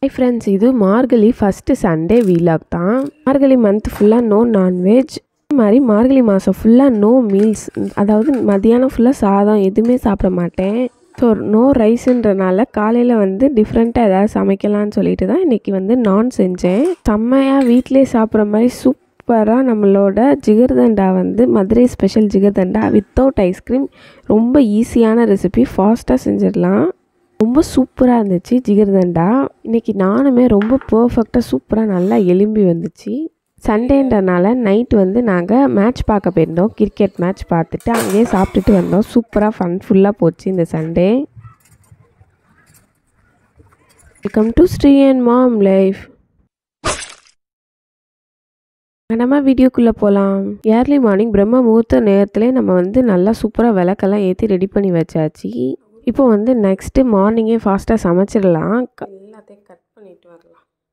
Hi friends இது மார்கழி first Sunday வீலாக் தான் மார்கழி மந்த் ஃபுல்லாக நோ நான்வெஜ் அதே மாதிரி மார்கழி மாதம் ஃபுல்லாக நோ மீல்ஸ் அதாவது மதியானம் ஃபுல்லாக சாதம் எதுவுமே சாப்பிட மாட்டேன் ஸோ நோ ரைஸுன்றனால காலையில் வந்து டிஃப்ரெண்ட்டாக ஏதாவது சமைக்கலாம்னு சொல்லிட்டு தான் இன்றைக்கி வந்து நான் செஞ்சேன் செம்மையாக வீட்டிலே சாப்பிட்ற மாதிரி சூப்பராக நம்மளோட ஜிகர்தண்டா வந்து Madurai special jigarthanda without ice cream ரொம்ப ஈஸியான ரெசிபி ஃபாஸ்ட்டாக செஞ்சிடலாம் ரொம்ப சூப்பராக இருந்துச்சு ஜிகர்தண்டா இன்றைக்கி நானுமே ரொம்ப பர்ஃபெக்டாக சூப்பராக நல்லா எலும்பி வந்துச்சு சண்டேன்றனால நைட் வந்து நாங்கள் மேட்ச் பார்க்க போயிருந்தோம் கிரிக்கெட் மேட்ச் பார்த்துட்டு அங்கேயே சாப்பிட்டுட்டு வந்தோம் சூப்பராக ஃபன் ஃபுல்லாக போச்சு இந்த Sunday welcome to Sri and mom life நம்ம வீடியோக்குள்ளே போகலாம் ஏர்லி மார்னிங் பிரம்ம முகூர்த்த நேரத்துலேயே நம்ம வந்து நல்லா சூப்பராக விளக்கெல்லாம் ஏற்றி ரெடி பண்ணி வச்சாச்சு இப்போ வந்து நெக்ஸ்ட்டு மார்னிங்கே ஃபாஸ்ட்டாக சமைச்சிடலாம் எல்லாத்தையும் கட் பண்ணிட்டு வரலாம்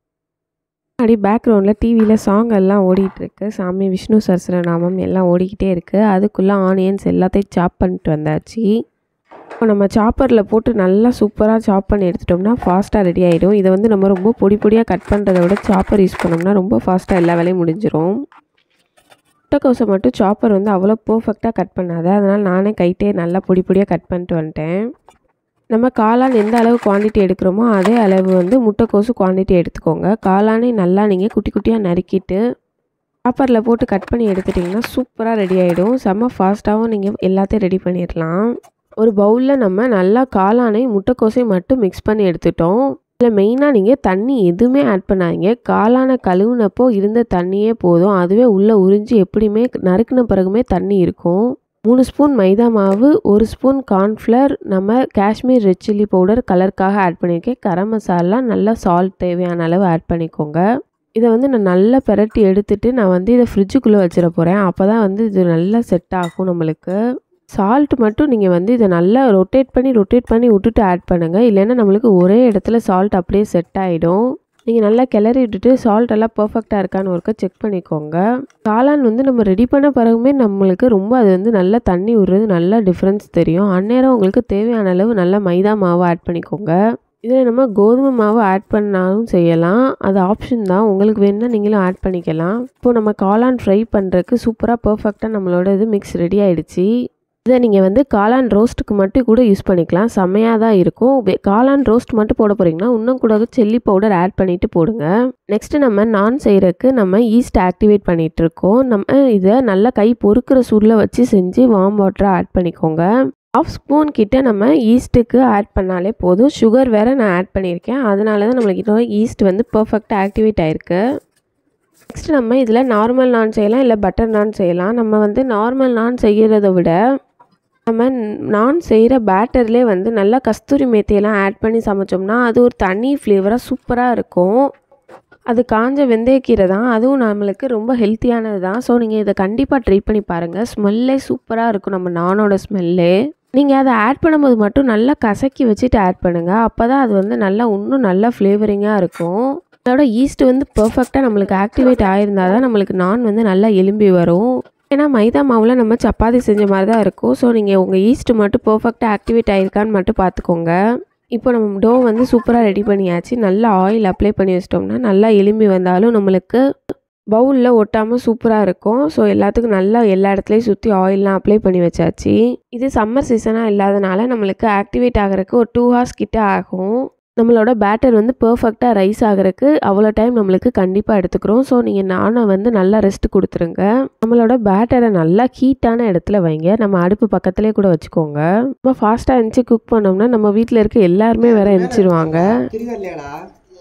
அப்படி பேக்ரவுண்டில் டிவியில் சாங் எல்லாம் ஓடிட்டுருக்கு சாமி விஷ்ணு சரஸ்வரநாமம் எல்லாம் ஓடிக்கிட்டே இருக்குது அதுக்குள்ளே ஆனியன்ஸ் எல்லாத்தையும் சாப் பண்ணிட்டு வந்தாச்சு இப்போ நம்ம சாப்பரில் போட்டு நல்லா சூப்பராக சாப் பண்ணி எடுத்துட்டோம்னா ஃபாஸ்ட்டாக ரெடி ஆகிடும் இதை வந்து நம்ம ரொம்ப பொடி பொடியாக கட் பண்ணுறத விட சாப்பர் யூஸ் பண்ணோம்னா ரொம்ப ஃபாஸ்ட்டாக எல்லா வேலையும் முடிஞ்சிடும் முட்டைக்கோசை மட்டும் சாப்பர் வந்து அவ்வளோ பர்ஃபெக்டாக கட் பண்ணாது அதனால் நானே கைட்டே நல்லா பொடி பொடியாக கட் பண்ணிட்டு வந்துட்டேன் நம்ம காளான் எந்த அளவு குவான்டிட்டி எடுக்கிறோமோ அதே அளவு வந்து முட்டைக்கோசு குவான்டிட்டி எடுத்துக்கோங்க காளானே நல்லா நீங்கள் குட்டி குட்டியாக நறுக்கிட்டு சாப்பரில் போட்டு கட் பண்ணி எடுத்துட்டிங்கன்னா சூப்பராக ரெடி ஆகிடும் செம்ம ஃபாஸ்ட்டாகவும் நீங்கள் எல்லாத்தையும் ரெடி பண்ணிடலாம் ஒரு பவுலில் நம்ம நல்லா காளானை முட்டைக்கோசை மட்டும் மிக்ஸ் பண்ணி எடுத்துட்டோம் இதில் மெயினாக நீங்கள் தண்ணி எதுவுமே ஆட் பண்ணாதீங்க காளானை கழுவுனப்போ இருந்த தண்ணியே போதும் அதுவே உள்ளே உறிஞ்சி எப்படியுமே நறுக்கின பிறகுமே தண்ணி இருக்கும் மூணு ஸ்பூன் மைதா மாவு ஒரு ஸ்பூன் கார்ன்ஃப்ளவர் நம்ம காஷ்மீர் ரெட் சில்லி பவுடர் கலருக்காக ஆட் பண்ணியிருக்கேன் கரம் மசாலா நல்லா சால்ட் தேவையான அளவு ஆட் பண்ணிக்கோங்க இதை வந்து நான் நல்லா பெரட்டி எடுத்துட்டு நான் வந்து இதை ஃப்ரிட்ஜுக்குள்ளே வச்சிட போகிறேன் அப்போ தான் வந்து இது நல்லா செட் ஆகும் நம்மளுக்கு சால்ட் மட்டும் நீங்கள் வந்து இதை நல்லா ரொட்டேட் பண்ணி ரொட்டேட் பண்ணி விட்டுட்டு ஆட் பண்ணுங்கள் இல்லைன்னா நம்மளுக்கு ஒரே இடத்துல சால்ட் அப்படியே செட் ஆகிடும் நீங்கள் நல்லா கிளறி விட்டுட்டு சால்ட் எல்லாம் பர்ஃபெக்டாக இருக்கான்னு ஒருக்கா செக் பண்ணிக்கோங்க காளான் வந்து நம்ம ரெடி பண்ண பிறகுமே நம்மளுக்கு ரொம்ப அது வந்து நல்லா தண்ணி விடுறது நல்லா டிஃப்ரென்ஸ் தெரியும் அந்நேரம் உங்களுக்கு தேவையான அளவு நல்லா மைதா மாவு ஆட் பண்ணிக்கோங்க இதில் நம்ம கோதுமை மாவு ஆட் பண்ணாலும் செய்யலாம் அது ஆப்ஷன் தான் உங்களுக்கு வேணும்னா நீங்களும் ஆட் பண்ணிக்கலாம் இப்போது நம்ம காளான் ஃப்ரை பண்ணுறதுக்கு சூப்பராக பர்ஃபெக்டாக நம்மளோட இது மிக்ஸ் ரெடி ஆகிடுச்சி இதை நீங்கள் வந்து காளான் ரோஸ்ட்டுக்கு மட்டும் கூட யூஸ் பண்ணிக்கலாம் செம்மையாக தான் இருக்கும் காளான் ரோஸ்ட் மட்டும் போட போகிறீங்கன்னா இன்னும் கூட சில்லி பவுடர் ஆட் பண்ணிவிட்டு போடுங்க நெக்ஸ்ட்டு நம்ம நான் செய்கிறதுக்கு நம்ம ஈஸ்ட் ஆக்டிவேட் பண்ணிகிட்டு இருக்கோம் நம்ம இதை நல்லா கை பொறுக்கிற சூடில் வச்சு செஞ்சு வார்ம் வாட்டரை ஆட் பண்ணிக்கோங்க ஆஃப் ஸ்பூன் கிட்ட நம்ம ஈஸ்ட்டுக்கு ஆட் பண்ணாலே போதும் சுகர் வேறு நான் ஆட் பண்ணியிருக்கேன் அதனால தான் நம்மளுக்கு இன்னும் ஈஸ்ட் வந்து பர்ஃபெக்டாக ஆக்டிவேட் ஆகிருக்கு நெக்ஸ்ட் நம்ம இதில் நார்மல் நான் செய்யலாம் இல்லை பட்டர் நான் செய்யலாம் நம்ம வந்து நார்மல் நான் செய்கிறத விட நம்ம நான் செய்கிற பேட்டர்லேயே வந்து நல்லா கஸ்தூரி மேத்தியெல்லாம் ஆட் பண்ணி சமைச்சோம்னா அது ஒரு தனி ஃப்ளேவராக சூப்பராக இருக்கும் அது காஞ்ச வெந்தயக்கீரை தான் அதுவும் நம்மளுக்கு ரொம்ப ஹெல்த்தியானது தான் ஸோ நீங்கள் இதை கண்டிப்பாக ட்ரை பண்ணி பாருங்கள் ஸ்மெல்லே சூப்பராக இருக்கும் நம்ம நானோட ஸ்மெல்லே நீங்கள் அதை ஆட் பண்ணும்போது மட்டும் நல்லா கசக்கி வச்சுட்டு ஆட் பண்ணுங்கள் அப்போ தான் அது வந்து நல்லா இன்னும் நல்லா ஃப்ளேவரிங்காக இருக்கும் அதோட ஈஸ்ட் வந்து பர்ஃபெக்டாக நம்மளுக்கு ஆக்டிவேட் ஆகிருந்தால் தான் நம்மளுக்கு நான் வந்து நல்லா எலும்பி வரும் ஏன்னா மைதா மாவில் நம்ம சப்பாத்தி செஞ்ச மாதிரி தான் இருக்கும் ஸோ நீங்கள் உங்கள் ஈஸ்ட் மட்டும் பர்ஃபெக்டாக ஆக்டிவேட் ஆகிருக்கான்னு மட்டும் பார்த்துக்கோங்க இப்போ நம்ம டோ வந்து சூப்பராக ரெடி பண்ணியாச்சு நல்லா ஆயில் அப்ளை பண்ணி வச்சிட்டோம்னா நல்லா எலும்பி வந்தாலும் நம்மளுக்கு பவுலில் ஒட்டாமல் சூப்பராக இருக்கும் ஸோ எல்லாத்துக்கும் நல்லா எல்லா இடத்துலையும் சுற்றி ஆயிலெலாம் அப்ளை பண்ணி வச்சாச்சு இது சம்மர் சீசனாக இல்லாதனால நம்மளுக்கு ஆக்டிவேட் ஆகிறதுக்கு ஒரு டூ ஹவர்ஸ் கிட்ட ஆகும் நம்மளோட பேட்டர் வந்து பர்ஃபெக்டாக ரைஸ் ஆகிறதுக்கு அவ்வளோ டைம் நம்மளுக்கு கண்டிப்பாக எடுத்துக்கிறோம் ஸோ நீங்கள் நானை வந்து நல்லா ரெஸ்ட் கொடுத்துருங்க நம்மளோட பேட்டரை நல்லா ஹீட்டான இடத்துல வைங்க நம்ம அடுப்பு பக்கத்துலேயே கூட வச்சுக்கோங்க நம்ம ஃபாஸ்ட்டாக எழுந்துச்சு குக் பண்ணோம்னா நம்ம வீட்டில் இருக்க எல்லாருமே வேற எழுந்திருவாங்க தெரியுதா இல்லையாடா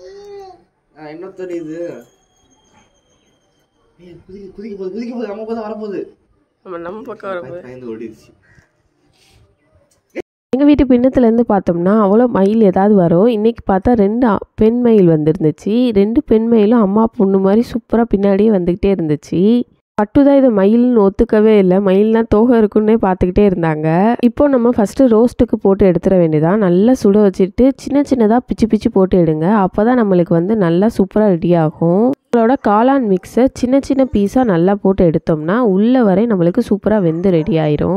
ஆ, என்ன தெரியுது ஏய், குதிக்க குதிக்க போகுது குதிக்க போகுது அம்மா போது வரப்போகுது நம்ம நம்ம பக்கம் பயந்து ஓடிடுச்சு எங்கள் வீட்டு பின்னத்துலேருந்து பார்த்தோம்னா அவ்வளோ மயில் ஏதாவது வரும் இன்றைக்கி பார்த்தா ரெண்டு ஆ- பெண் மயில் வந்துருந்துச்சு ரெண்டு பெண் மயிலும் அம்மா பொண்ணு மாதிரி சூப்பராக பின்னாடியே வந்துக்கிட்டே இருந்துச்சு பட்டு தான் இது மயில்னு ஒத்துக்கவே இல்லை மயில்னா தோகை இருக்குன்னே பார்த்துக்கிட்டே இருந்தாங்க இப்போ நம்ம ஃபஸ்ட்டு ரோஸ்ட்டுக்கு போட்டு எடுத்துட வேண்டியதான் நல்லா சுட வச்சுட்டு சின்ன சின்னதாக பிச்சு பிச்சு போட்டு எடுங்க அப்போ தான் நம்மளுக்கு வந்து நல்லா சூப்பராக ரெடி ஆகும் நம்மளோட காளான் மிக்ஸை சின்ன சின்ன பீஸாக நல்லா போட்டு எடுத்தோம்னா உள்ள வரை நம்மளுக்கு சூப்பராக வெந்து ரெடி ஆயிரும்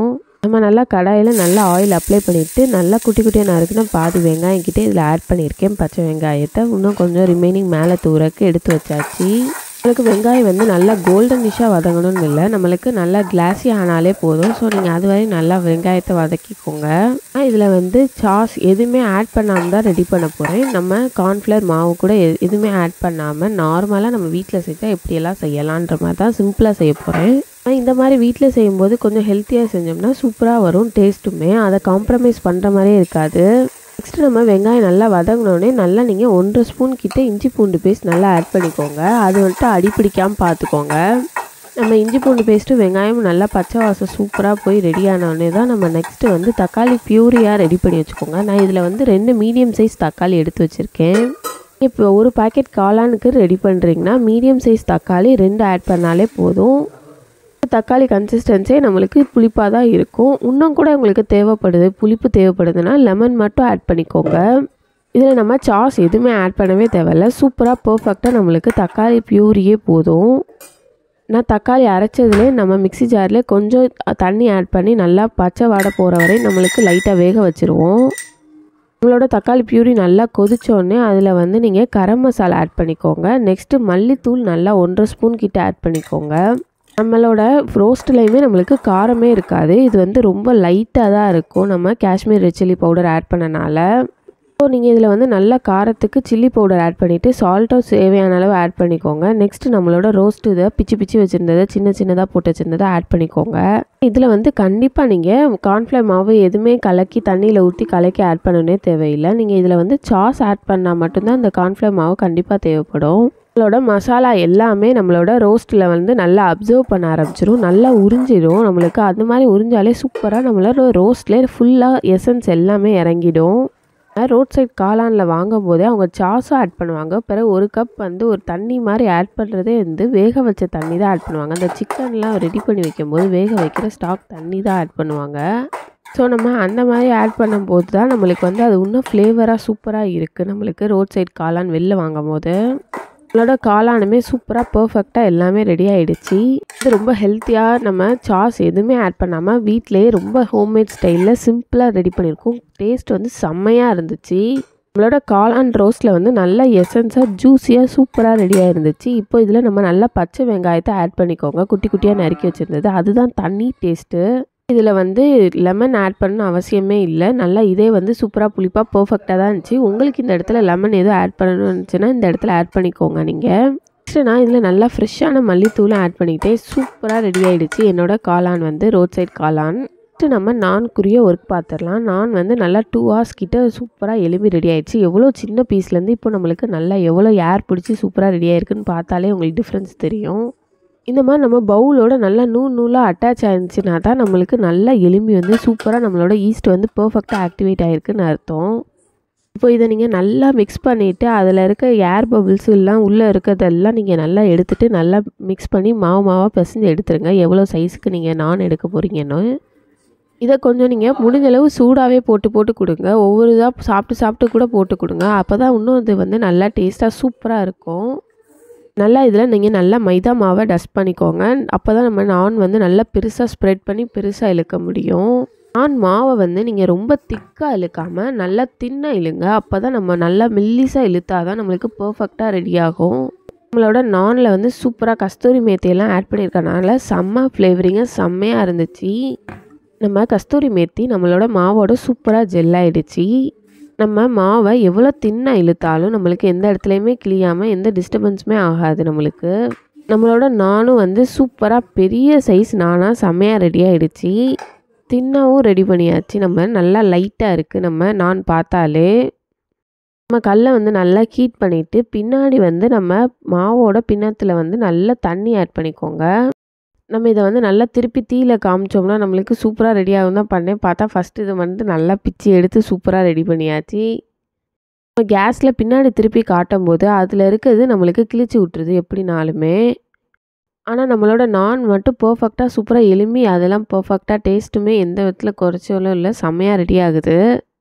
நம்ம நல்லா கடாயில் நல்லா ஆயில் அப்ளை பண்ணிவிட்டு நல்லா குட்டி குட்டியாக நறுக்குனா பாதி வெங்காயம் கிட்டே இதில் ஆட் பண்ணியிருக்கேன் பச்சை வெங்காயத்தை இன்னும் கொஞ்சம் ரிமைனிங் மேலே தூரக்கு எடுத்து வச்சாச்சு நம்மளுக்கு வெங்காயம் வந்து நல்லா கோல்டனிஷாக வதங்கணும்னு இல்லை நம்மளுக்கு நல்லா கிளாஸி ஆனாலே போதும் ஸோ நீங்கள் அது வரையும் நல்லா வெங்காயத்தை வதக்கிக்கோங்க நான் இதில் வந்து சாஸ் எதுவுமே ஆட் பண்ணாமல் தான் ரெடி பண்ண போகிறேன் நம்ம கார்ன்ஃப்ளவர் மாவு கூட எ எதுவுமே ஆட் பண்ணாமல் நார்மலாக நம்ம வீட்டில் செஞ்சால் எப்படியெல்லாம் செய்யலான்ற மாதிரி தான் சிம்பிளாக செய்ய போகிறேன் ஆனால் இந்த மாதிரி வீட்டில் செய்யும்போது கொஞ்சம் ஹெல்த்தியாக செஞ்சோம்னா சூப்பராக வரும் டேஸ்ட்டுமே அதை காம்ப்ரமைஸ் பண்ணுற மாதிரியே இருக்காது நெக்ஸ்ட்டு நம்ம வெங்காயம் நல்லா வதங்கினோடனே நல்லா நீங்கள் ஒன்றரை ஸ்பூன் கிட்ட இஞ்சி பூண்டு பேஸ்ட் நல்லா ஆட் பண்ணிக்கோங்க அது வந்துட்டு அடி பிடிக்காமல் பார்த்துக்கோங்க நம்ம இஞ்சி பூண்டு பேஸ்ட்டு வெங்காயம் நல்லா பச்சை வாசம் சூப்பராக போய் ரெடி ஆனோடனே தான் நம்ம நெக்ஸ்ட்டு வந்து தக்காளி பியூரியாக ரெடி பண்ணி வச்சுக்கோங்க நான் இதில் வந்து ரெண்டு மீடியம் சைஸ் தக்காளி எடுத்து வச்சுருக்கேன் இப்போ ஒரு பாக்கெட் காளானுக்கு ரெடி பண்ணுறீங்கன்னா மீடியம் சைஸ் தக்காளி ரெண்டு ஆட் பண்ணாலே போதும் தக்காளி கன்சிஸ்டன்ஸே நம்மளுக்கு புளிப்பாக தான் இருக்கும் இன்னும் கூட உங்களுக்கு தேவைப்படுது புளிப்பு தேவைப்படுதுன்னா லெமன் மட்டும் ஆட் பண்ணிக்கோங்க இதில் நம்ம சாஸ் எதுவுமே ஆட் பண்ணவே தேவையில்ல சூப்பராக பர்ஃபெக்டாக நம்மளுக்கு தக்காளி பியூரியே போதும் நான் தக்காளி அரைச்சதுலேயே நம்ம மிக்ஸி ஜாரில் கொஞ்சம் தண்ணி ஆட் பண்ணி நல்லா பச்சை வாடை போகிற வரை நம்மளுக்கு லைட்டாக வேக வச்சுருவோம் நம்மளோட தக்காளி பியூரி நல்லா கொதிச்சோடனே அதில் வந்து நீங்கள் கரம் மசாலா ஆட் பண்ணிக்கோங்க நெக்ஸ்ட்டு மல்லித்தூள் நல்லா ஒன்றரை ஸ்பூன் கிட்ட ஆட் பண்ணிக்கோங்க நம்மளோட ரோஸ்ட்லேயுமே நம்மளுக்கு காரமே இருக்காது இது வந்து ரொம்ப லைட்டாக தான் இருக்கும் நம்ம Kashmir red chilli powder add பண்ணனால ஸோ நீங்கள் இதில் வந்து நல்ல காரத்துக்கு சில்லி பவுடர் ஆட் பண்ணிவிட்டு சால்ட்டும் தேவையான அளவு ஆட் பண்ணிக்கோங்க நெக்ஸ்ட் நம்மளோட ரோஸ்ட் இதை பிச்சு பிச்சு வச்சுருந்ததை சின்ன சின்னதாக போட்டு வச்சுருந்ததை ஆட் பண்ணிக்கோங்க இதில் வந்து கண்டிப்பாக நீங்கள் கார்ன்ஃப்ளவர் மாவு எதுவுமே கலக்கி தண்ணியில் ஊற்றி கலக்கி ஆட் பண்ணவே தேவையில்லை நீங்கள் இதில் வந்து சாஸ் ஆட் பண்ணால் மட்டும்தான் இந்த கார்ன்ஃப்ளவர் மாவு கண்டிப்பாக தேவைப்படும் நம்மளோட மசாலா எல்லாமே நம்மளோட ரோஸ்ட்டில் வந்து நல்லா அப்சர்வ் பண்ண ஆரம்பிச்சிரும் நல்லா உறிஞ்சிடும் நம்மளுக்கு அது மாதிரி உறிஞ்சாலே சூப்பராக நம்மளோட ரோஸ்ட்லேயே ஃபுல்லாக எசன்ஸ் எல்லாமே இறங்கிடும் ரோட் சைட் காளானில் வாங்கும் போதே அவங்க சாஸும் ஆட் பண்ணுவாங்க பிறகு ஒரு கப் வந்து ஒரு தண்ணி மாதிரி ஆட் பண்ணுறதே வந்து வேக வச்ச தண்ணி தான் ஆட் பண்ணுவாங்க அந்த சிக்கன்லாம் ரெடி பண்ணி வைக்கும்போது வேக வைக்கிற ஸ்டாக் தண்ணி தான் ஆட் பண்ணுவாங்க ஸோ நம்ம அந்த மாதிரி ஆட் பண்ணும்போது தான் நம்மளுக்கு வந்து அது இன்னும் ஃப்ளேவராக சூப்பராக இருக்குது நம்மளுக்கு ரோட் சைட் காளான் வெளில வாங்கும் போது நம்மளோட காளானுமே சூப்பராக பர்ஃபெக்டாக எல்லாமே ரெடி ஆகிடுச்சு இது ரொம்ப ஹெல்த்தியாக நம்ம சாஸ் எதுவுமே ஆட் பண்ணாமல் வீட்டிலேயே ரொம்ப ஹோம்மேட் ஸ்டைலில் சிம்பிளாக ரெடி பண்ணியிருக்கோம் டேஸ்ட் வந்து செம்மையாக இருந்துச்சு நம்மளோட காளான் ரோஸ்ட்டில் வந்து நல்ல எசன்ஸாக ஜூஸியாக சூப்பராக ரெடியாக இருந்துச்சு இப்போ இதில் நம்ம நல்லா பச்சை வெங்காயத்தை ஆட் பண்ணிக்கோங்க குட்டி குட்டியாக நறுக்கி வச்சுருந்தது அதுதான் தண்ணி டேஸ்ட்டு இதில் வந்து லெமன் ஆட் பண்ண அவசியமே இல்லை நல்லா இதே வந்து சூப்பராக புளிப்பாக பர்ஃபெக்டாக தான் இருந்துச்சு உங்களுக்கு இந்த இடத்துல லெமன் எதுவும் ஆட் பண்ணணும்னு இருந்துச்சுன்னா இந்த இடத்துல ஆட் பண்ணிக்கோங்க நீங்கள் நெக்ஸ்ட்டு நான் இதில் நல்லா ஃப்ரெஷ்ஷான மல்லித்தூளும் ஆட் பண்ணிக்கிட்டே சூப்பராக ரெடி ஆகிடுச்சு என்னோட காளான் வந்து ரோட் சைட் காளான் நெக்ஸ்ட்டு நம்ம நான்குரிய ஒர்க் பார்த்துடலாம் நான் வந்து நல்லா டூ ஹவர்ஸ் கிட்ட சூப்பராக எலும்பி ரெடி ஆயிடுச்சு எவ்வளோ சின்ன பீஸ்லேருந்து இப்போ நம்மளுக்கு நல்லா எவ்வளோ ஏர் பிடிச்சி சூப்பராக ரெடி ஆயிருக்குன்னு பார்த்தாலே உங்களுக்கு டிஃப்ரென்ஸ் தெரியும் இந்த மாதிரி நம்ம பவுலோட நல்லா நூல் நூலாக அட்டாச் ஆயிருந்துச்சுன்னா தான் நம்மளுக்கு நல்லா எலும்பி வந்து சூப்பராக நம்மளோட ஈஸ்ட் வந்து பர்ஃபெக்டாக ஆக்டிவேட் ஆகிருக்குன்னு அர்த்தம் இப்போ இதை நீங்கள் நல்லா மிக்ஸ் பண்ணிவிட்டு அதில் இருக்க ஏர் பபிள்ஸ் எல்லாம் உள்ளே இருக்கிறதெல்லாம் நீங்கள் நல்லா எடுத்துகிட்டு நல்லா மிக்ஸ் பண்ணி மாவு மாவாக பிசைஞ்சு எடுத்துருங்க எவ்வளோ சைஸுக்கு நீங்கள் நான் எடுக்க போகிறீங்கன்னு இதை கொஞ்சம் நீங்கள் முடிஞ்ச அளவு சூடாகவே போட்டு போட்டு கொடுங்க ஒவ்வொரு இதாக சாப்பிட்டு சாப்பிட்டு கூட போட்டு கொடுங்க அப்போ தான் இன்னும் இது வந்து நல்லா டேஸ்ட்டாக சூப்பராக இருக்கும் நல்லா இதில் நீங்கள் நல்லா மைதா மாவை டஸ்ட் பண்ணிக்கோங்க அப்போ தான் நம்ம நான் வந்து நல்லா பெருசாக ஸ்ப்ரெட் பண்ணி பெருசாக இழுக்க முடியும் நான் மாவை வந்து நீங்கள் ரொம்ப திக்காக இழுக்காமல் நல்லா தின்னாக இழுங்க அப்போ தான் நம்ம நல்லா மெல்லிஸாக இழுத்தா தான் நம்மளுக்கு பர்ஃபெக்டாக ரெடி ஆகும் நம்மளோட நானில் வந்து சூப்பராக கஸ்தூரி மேத்தியெல்லாம் ஆட் பண்ணியிருக்கனால செம்ம ஃப்ளேவரிங்காக செம்மையாக இருந்துச்சு நம்ம கஸ்தூரி மேத்தி நம்மளோட மாவோட சூப்பராக ஜெல் ஆயிடுச்சு நம்ம மாவை எவ்வளோ தின்னாக இழுத்தாலும் நம்மளுக்கு எந்த இடத்துலையுமே கிளியாமல் எந்த டிஸ்டர்பன்ஸுமே ஆகாது நம்மளுக்கு நம்மளோட நானும் வந்து சூப்பராக பெரிய சைஸ் நானாக செம்மையாக ரெடி ஆகிடுச்சு தின்னாவும் ரெடி பண்ணியாச்சு நம்ம நல்லா லைட்டாக இருக்குது நம்ம நான் பார்த்தாலே நம்ம கல்லை வந்து நல்லா ஹீட் பண்ணிவிட்டு பின்னாடி வந்து நம்ம மாவோட பின்னத்தில் வந்து நல்லா தண்ணி ஆட் பண்ணிக்கோங்க நம்ம இதை வந்து நல்லா திருப்பி தீயில காமிச்சோம்னா நம்மளுக்கு சூப்பராக ரெடி ஆகும் தான் பண்ணேன் பார்த்தா ஃபஸ்ட்டு இதை வந்து நல்லா பிச்சு எடுத்து சூப்பராக ரெடி பண்ணியாச்சு நம்ம கேஸில் பின்னாடி திருப்பி காட்டும் போது அதில் இருக்கிறது நம்மளுக்கு கிழிச்சு விட்டுருது எப்படினாலுமே ஆனால் நம்மளோட நான் மட்டும் பர்ஃபெக்டாக சூப்பராக எலும்பி அதெல்லாம் பர்ஃபெக்டாக டேஸ்ட்டுமே எந்த விதத்தில் குறைச்சாலும் இல்லை செம்மையாக ரெடி ஆகுது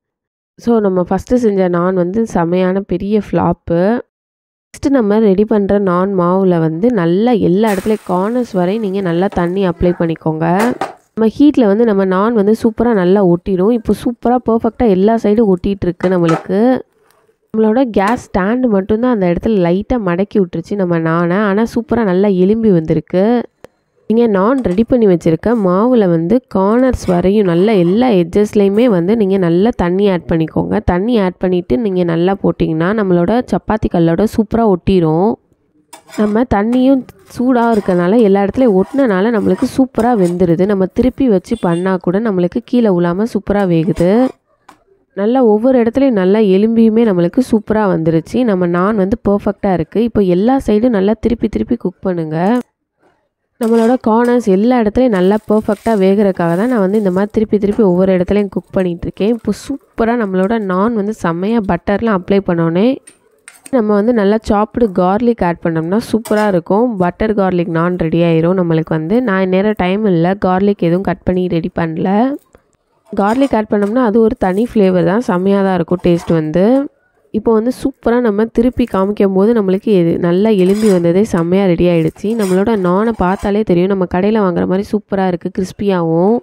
ஸோ நம்ம ஃபஸ்ட்டு செஞ்ச நான் வந்து செமையான பெரிய ஃப்ளாப்பு நெக்ஸ்ட்டு நம்ம ரெடி பண்ணுற நான் மாவில் வந்து நல்லா எல்லா இடத்துலையும் கார்னர்ஸ் வரை நீங்கள் நல்லா தண்ணி அப்ளை பண்ணிக்கோங்க நம்ம ஹீட்டில் வந்து நம்ம நான் வந்து சூப்பராக நல்லா ஒட்டிடும் இப்போ சூப்பராக பர்ஃபெக்டாக எல்லா சைடும் ஒட்டிகிட்டு இருக்கு நம்மளுக்கு நம்மளோட கேஸ் ஸ்டாண்டு மட்டும்தான் அந்த இடத்துல லைட்டாக மடக்கி விட்டுருச்சு நம்ம நானை ஆனால் சூப்பராக நல்லா எலும்பி வந்திருக்கு நீங்கள் நான் ரெடி பண்ணி வச்சுருக்க மாவில் வந்து கார்னர்ஸ் வரையும் நல்லா எல்லா எட்ஜஸ்லேயுமே வந்து நீங்கள் நல்லா தண்ணி ஆட் பண்ணிக்கோங்க தண்ணி ஆட் பண்ணிவிட்டு நீங்கள் நல்லா போட்டிங்கன்னா நம்மளோட சப்பாத்தி கல்லோட சூப்பராக ஒட்டிடும் நம்ம தண்ணியும் சூடாக இருக்கனால எல்லா இடத்துலையும் ஒட்டினனால நம்மளுக்கு சூப்பராக வெந்துடுது நம்ம திருப்பி வச்சு பண்ணால் கூட நம்மளுக்கு கீழே விழாமல் சூப்பராக வேகுது நல்லா ஒவ்வொரு இடத்துலையும் நல்லா எலும்பியுமே நம்மளுக்கு சூப்பராக வந்துருச்சு நம்ம நான் வந்து பர்ஃபெக்டாக இருக்குது இப்போ எல்லா சைடும் நல்லா திருப்பி திருப்பி குக் பண்ணுங்கள் நம்மளோட கார்னர்ஸ் எல்லா இடத்துலையும் நல்லா பர்ஃபெக்டாக வேகிறதுக்காக தான் நான் வந்து இந்த மாதிரி திருப்பி திருப்பி ஒவ்வொரு இடத்துலையும் குக் பண்ணிகிட்ருக்கேன் இப்போ சூப்பராக நம்மளோட நான் வந்து செம்மையாக பட்டர்லாம் அப்ளை பண்ணோன்னே நம்ம வந்து நல்லா சாப்பிடு கார்லிக் ஆட் பண்ணோம்னா சூப்பராக இருக்கும் பட்டர் கார்லிக் நான் ரெடி ஆயிரும் நம்மளுக்கு வந்து நான் நேரம் டைம் இல்லை கார்லிக் எதுவும் கட் பண்ணி ரெடி பண்ணல கார்லிக் ஆட் பண்ணோம்னா அது ஒரு தனி ஃப்ளேவர் தான் செம்மையாக தான் இருக்கும் டேஸ்ட் வந்து இப்போ வந்து சூப்பராக நம்ம திருப்பி காமிக்கும் போது நம்மளுக்கு எது நல்லா எலும்பி வந்ததே செம்மையாக ரெடி ஆகிடுச்சு நம்மளோட நானை பார்த்தாலே தெரியும் நம்ம கடையில் வாங்குற மாதிரி சூப்பராக இருக்குது கிறிஸ்பியாகவும்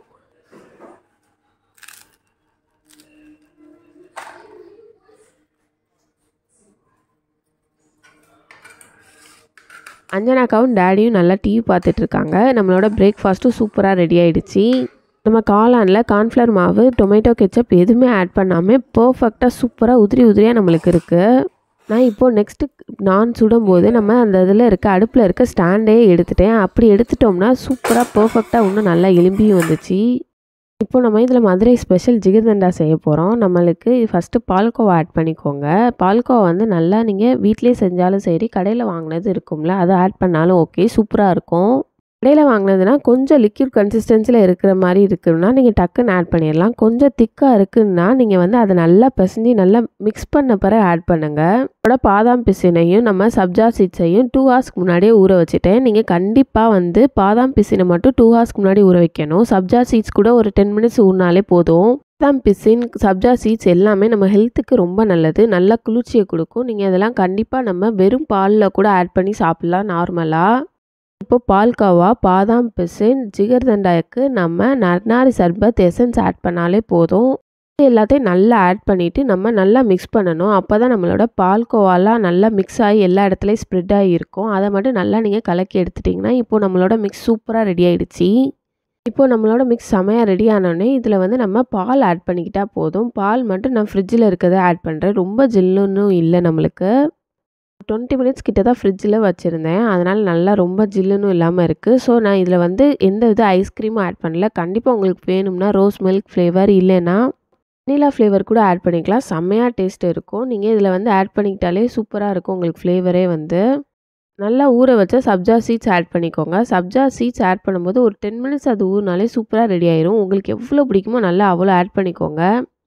அஞ்சனாக்காவும் டேடியும் நல்லா டிவி பார்த்துட்டு இருக்காங்க நம்மளோட பிரேக்ஃபாஸ்ட்டும் சூப்பராக ரெடி ஆகிடுச்சு நம்ம காளானில் கார்ன்ஃப்ளவர் மாவு டொமேட்டோ கெச்சப் எதுவுமே ஆட் பண்ணாமல் பர்ஃபெக்டாக சூப்பராக உதிரி உதிரியாக நம்மளுக்கு இருக்குது நான் இப்போது நெக்ஸ்ட்டு நான் சுடும்போது நம்ம அந்த இதில் இருக்க அடுப்பில் இருக்க ஸ்டாண்டே எடுத்துட்டேன் அப்படி எடுத்துட்டோம்னா சூப்பராக பர்ஃபெக்டாக இன்னும் நல்லா எலும்பியும் வந்துச்சு இப்போ நம்ம இதில் மதுரை ஸ்பெஷல் ஜிகர்தண்டா செய்ய போகிறோம் நம்மளுக்கு ஃபஸ்ட்டு பால்கோவா ஆட் பண்ணிக்கோங்க பால்கோவா வந்து நல்லா நீங்கள் வீட்டிலே செஞ்சாலும் சரி கடையில் வாங்கினது இருக்கும்ல அதை ஆட் பண்ணாலும் ஓகே சூப்பராக இருக்கும் கடையில் வாங்கினதுனா கொஞ்சம் லிக்யூட் கன்சிஸ்டன்சியில் இருக்கிற மாதிரி இருக்குன்னா நீங்கள் டக்குன்னு ஆட் பண்ணிடலாம் கொஞ்சம் திக்காக இருக்குன்னா நீங்கள் வந்து அதை நல்லா பிசைஞ்சு நல்லா மிக்ஸ் பண்ண பிறகு ஆட் பண்ணுங்கள் அதோட பாதாம் பிசினையும் நம்ம சப்ஜா சீட்ஸையும் டூ ஹவர்ஸ்க்கு முன்னாடியே ஊற வச்சுட்டேன் நீங்கள் கண்டிப்பாக வந்து பாதாம் பிசினை மட்டும் டூ ஹவர்ஸ்க்கு முன்னாடி ஊற வைக்கணும் சப்ஜா சீட்ஸ் கூட ஒரு டென் மினிட்ஸ் ஊறினாலே போதும் பாதாம் பிசின் சப்ஜா சீட்ஸ் எல்லாமே நம்ம ஹெல்த்துக்கு ரொம்ப நல்லது நல்லா குளிர்ச்சியை கொடுக்கும் நீங்கள் இதெல்லாம் கண்டிப்பாக நம்ம வெறும் பாலில் கூட ஆட் பண்ணி சாப்பிட்லாம் நார்மலாக இப்போ பால்காவா பாதாம் பிசின் ஜிகர்தண்டாவுக்கு நம்ம நர்னாரி சர்பத் எசன்ஸ் ஆட் பண்ணாலே போதும் எல்லாத்தையும் நல்லா ஆட் பண்ணிவிட்டு நம்ம நல்லா மிக்ஸ் பண்ணணும் அப்போ தான் நம்மளோட பால்கோவாலாம் நல்லா மிக்ஸ் ஆகி எல்லா இடத்துலையும் ஸ்ப்ரெட் ஆகி இருக்கும் அதை மட்டும் நல்லா நீங்கள் கலக்கி எடுத்துட்டிங்கன்னா இப்போது நம்மளோட மிக்ஸ் சூப்பராக ரெடி ஆகிடுச்சு இப்போது நம்மளோட மிக்ஸ் செமையாக ரெடி ஆனோடனே இதில் வந்து நம்ம பால் ஆட் பண்ணிக்கிட்டால் போதும் பால் மட்டும் நான் ஃப்ரிட்ஜில் இருக்கிறத ஆட் பண்ணுறேன் ரொம்ப ஜில்லுன்னு இல்லை நம்மளுக்கு டுவெண்ட்டி மினிட்ஸ் கிட்ட தான் ஃப்ரிட்ஜில் வச்சுருந்தேன் அதனால் நல்லா ரொம்ப ஜில்லுன்னு இல்லாமல் இருக்குது ஸோ நான் இதில் வந்து எந்த வித ஐஸ்கிரீமும் ஆட் பண்ணல கண்டிப்பாக உங்களுக்கு வேணும்னா ரோஸ் மில்க் ஃப்ளேவர் இல்லைன்னா வெனிலா ஃப்ளேவர் கூட ஆட் பண்ணிக்கலாம் செம்மையாக டேஸ்ட் இருக்கும் நீங்கள் இதில் வந்து ஆட் பண்ணிக்கிட்டாலே சூப்பராக இருக்கும் உங்களுக்கு ஃப்ளேவரே வந்து நல்லா ஊற வச்ச சப்ஜா சீட்ஸ் ஆட் பண்ணிக்கோங்க சப்ஜா சீட்ஸ் ஆட் பண்ணும்போது ஒரு டென் மினிட்ஸ் அது ஊறினாலே சூப்பராக ரெடி ஆயிரும் உங்களுக்கு எவ்வளோ பிடிக்குமோ நல்லா அவ்வளோ ஆட் பண்ணிக்கோங்க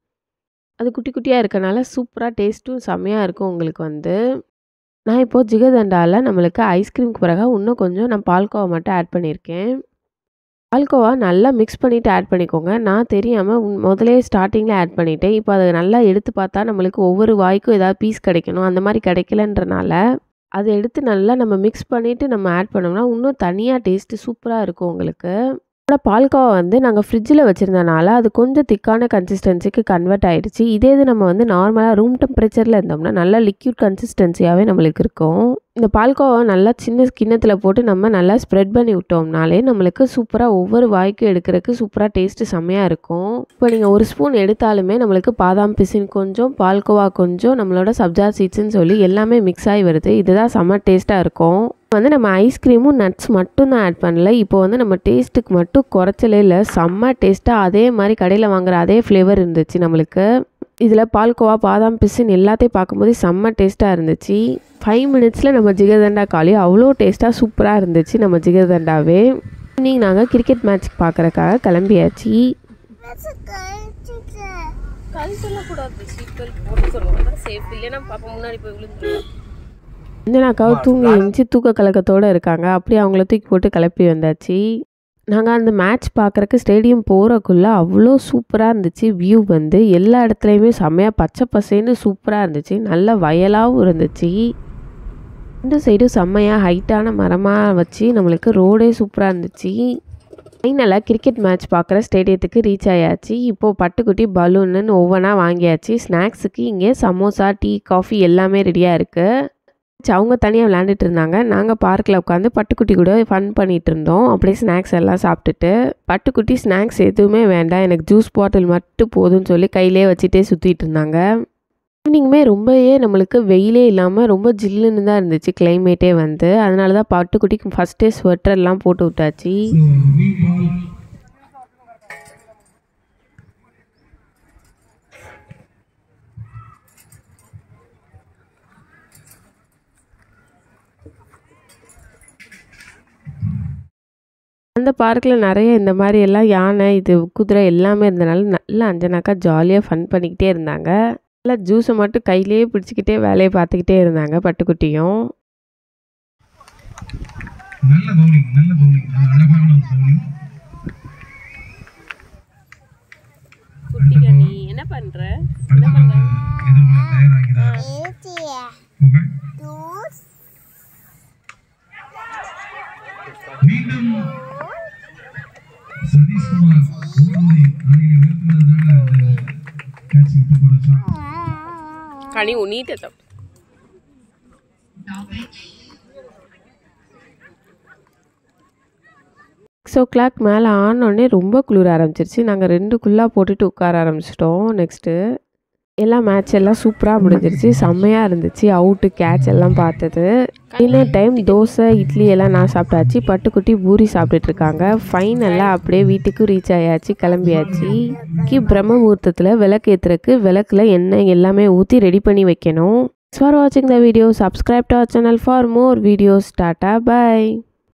அது குட்டி குட்டியாக இருக்கனால சூப்பராக டேஸ்ட்டும் செம்மையாக இருக்கும் உங்களுக்கு வந்து நான் இப்போது ஜிகர்தண்டாவில் நம்மளுக்கு ஐஸ்கிரீமுக்கு பிறகு இன்னும் கொஞ்சம் நான் பால்கோவா மட்டும் ஆட் பண்ணியிருக்கேன் பால்கோவா நல்லா மிக்ஸ் பண்ணிவிட்டு ஆட் பண்ணிக்கோங்க நான் தெரியாமல் முதலே ஸ்டார்டிங்கில் ஆட் பண்ணிட்டேன் இப்போ அதை நல்லா எடுத்து பார்த்தா நம்மளுக்கு ஒவ்வொரு வாய்க்கும் ஏதாவது பீஸ் கிடைக்கணும் அந்த மாதிரி கிடைக்கலன்றனால அதை எடுத்து நல்லா நம்ம மிக்ஸ் பண்ணிவிட்டு நம்ம ஆட் பண்ணோம்னா இன்னும் தனியாக டேஸ்ட்டு சூப்பராக இருக்கும் உங்களுக்கு அதோட பால்கோவா வந்து நாங்கள் ஃப்ரிட்ஜில் வச்சுருந்தனால அது கொஞ்சம் திக்கான கன்சிஸ்டன்சிக்கு கன்வெர்ட் ஆகிடுச்சு இதே இது நம்ம வந்து நார்மலாக ரூம் டெம்பரேச்சரில் இருந்தோம்னா நல்லா லிக்யூட் கன்சிஸ்டன்சியாகவே நம்மளுக்கு இருக்கும் இந்த பால்கோவா நல்லா சின்ன கிண்ணத்தில் போட்டு நம்ம நல்லா ஸ்ப்ரெட் பண்ணி விட்டோம்னாலே நம்மளுக்கு சூப்பராக ஒவ்வொரு வாய்க்கும் எடுக்கிறதுக்கு சூப்பராக டேஸ்ட்டு செம்மையாக இருக்கும் இப்போ நீங்கள் ஒரு ஸ்பூன் எடுத்தாலுமே நம்மளுக்கு பாதாம் பிசின் கொஞ்சம் பால்கோவா கொஞ்சம் நம்மளோட சப்ஜா சீட்ஸ்ன்னு சொல்லி எல்லாமே மிக்ஸ் ஆகி வருது இதுதான் செம்ம டேஸ்ட்டாக இருக்கும் வந்து நம்ம ஐஸ்கிரீமும் நட்ஸ் மட்டும் தான் ஆட் பண்ணல இப்போ வந்து நம்ம டேஸ்ட்டுக்கு மட்டும் குறைச்சலே இல்லை செம்ம டேஸ்ட்டாக அதே மாதிரி கடையில் வாங்குற அதே ஃப்ளேவர் இருந்துச்சு நம்மளுக்கு இதில் பால்கோவா பாதாம் பிசின் எல்லாத்தையும் பார்க்கும்போது செம்ம டேஸ்ட்டாக இருந்துச்சு ஃபைவ் மினிட்ஸில் நம்ம ஜிகர்தண்டா காலி அவ்வளோ டேஸ்ட்டாக சூப்பராக இருந்துச்சு நம்ம ஜிகர்தண்டாவே ஈவினிங் நாங்கள் கிரிக்கெட் மேட்ச் பார்க்குறக்காக கிளம்பியாச்சு கல் சொல்லக்கூடாது சீட் பெல்ட் போட்டு சொல்லுவாங்க தான் சேஃப் இல்லைன்னா பாப்பா முன்னாடி போய் விழுந்துருவேன் அஞ்சனாக்காவை தூங்கி எழுந்துச்சு தூக்க கலக்கத்தோடு இருக்காங்க அப்படியே அவங்கள தூக்கி போட்டு கிளப்பி வந்தாச்சு நாங்கள் அந்த மேட்ச் பார்க்குறக்கு ஸ்டேடியம் போகிறக்குள்ளே அவ்வளோ சூப்பராக இருந்துச்சு வியூ வந்து எல்லா இடத்துலையுமே செம்மையாக பச்சை பசேன்னு சூப்பராக இருந்துச்சு நல்ல வயலாகவும் இருந்துச்சு ரெண்டு சைடும் செம்மையாக ஹைட்டான மரமாக வச்சு நம்மளுக்கு ரோடே சூப்பராக இருந்துச்சு ஃபைனலாக கிரிக்கெட் மேட்ச் பார்க்குற ஸ்டேடியத்துக்கு ரீச் ஆயாச்சு இப்போது பட்டுக்குட்டி பலூன்னு ஒவ்வொன்றா வாங்கியாச்சு ஸ்நாக்ஸுக்கு இங்கே சமோசா டீ காஃபி எல்லாமே ரெடியாக இருக்குது அவங்க தனியாக விளையாண்டுட்டு இருந்தாங்க நாங்கள் பார்க்கில் உட்காந்து பட்டுக்குட்டி கூட ஃபன் பண்ணிட்டு இருந்தோம் அப்படியே ஸ்நாக்ஸ் எல்லாம் சாப்பிட்டுட்டு பட்டுக்குட்டி ஸ்நாக்ஸ் எதுவுமே வேண்டாம் எனக்கு ஜூஸ் பாட்டில் மட்டும் போதும்னு சொல்லி கையிலே வச்சுட்டே சுற்றிட்டு இருந்தாங்க ஈவினிங்குமே ரொம்பவே நம்மளுக்கு வெயிலே இல்லாமல் ரொம்ப ஜில்லுன்னு தான் இருந்துச்சு கிளைமேட்டே வந்து அதனால தான் பட்டுக்குட்டிக்கு ஃபஸ்ட்டே ஸ்வெட்டர்லாம் போட்டு விட்டாச்சு So, green ball. அந்த பார்க்கில் நிறைய இந்த மாதிரி எல்லாம் யானை இது குதிரை எல்லாமே இருந்தனால நல்லா அஞ்சனாக்கா ஜாலியாக ஃபன் பண்ணிக்கிட்டே இருந்தாங்க நல்லா ஜூஸை மட்டும் கையிலேயே பிடிச்சிக்கிட்டே வேலையை பார்த்துக்கிட்டே இருந்தாங்க பட்டுக்குட்டியும் நல்ல பவுலிங் நல்ல பவுலிங் அழகான ஒரு பவுலிங் குட்டிங்க நீ என்ன பண்ற அடுத்த எதிர்கொள்ள தயாராகிறார் புகழ் மீண்டும் சதீஷ்குமார் ஓடுவதை அணியில் நிறுத்தினதுனால அந்த கேட்ச் விட்டு போடலாம் கனி உன்னிட்ட தப்பு சிக்ஸ் ஓ கிளாக் மேலே ஆனோடனே ரொம்ப குளிர ஆரம்பிச்சிருச்சு நாங்கள் ரெண்டு குள்ளா போட்டுட்டு உட்கார ஆரம்பிச்சிட்டோம் நெக்ஸ்ட்டு எல்லாம் மேட்ச் எல்லாம் சூப்பராக முடிஞ்சிருச்சு செம்மையாக இருந்துச்சு அவுட்டு கேட்ச் எல்லாம் பார்த்தது டின்னர் டைம் தோசை இட்லி எல்லாம் நான் சாப்பிட்டாச்சு பட்டுக்குட்டி பூரி சாப்பிட்டுட்டு இருக்காங்க ஃபைனலாக அப்படியே வீட்டுக்கு ரீச் ஆயாச்சு கிளம்பியாச்சு கி பிரம்ம முகூர்த்தத்தில் விளக்கு ஏற்றுறக்கு விளக்குல எண்ணெய் எல்லாமே ஊற்றி ரெடி பண்ணி வைக்கணும் ஃபார் வாட்சிங் the video subscribe to our channel for more videos tata by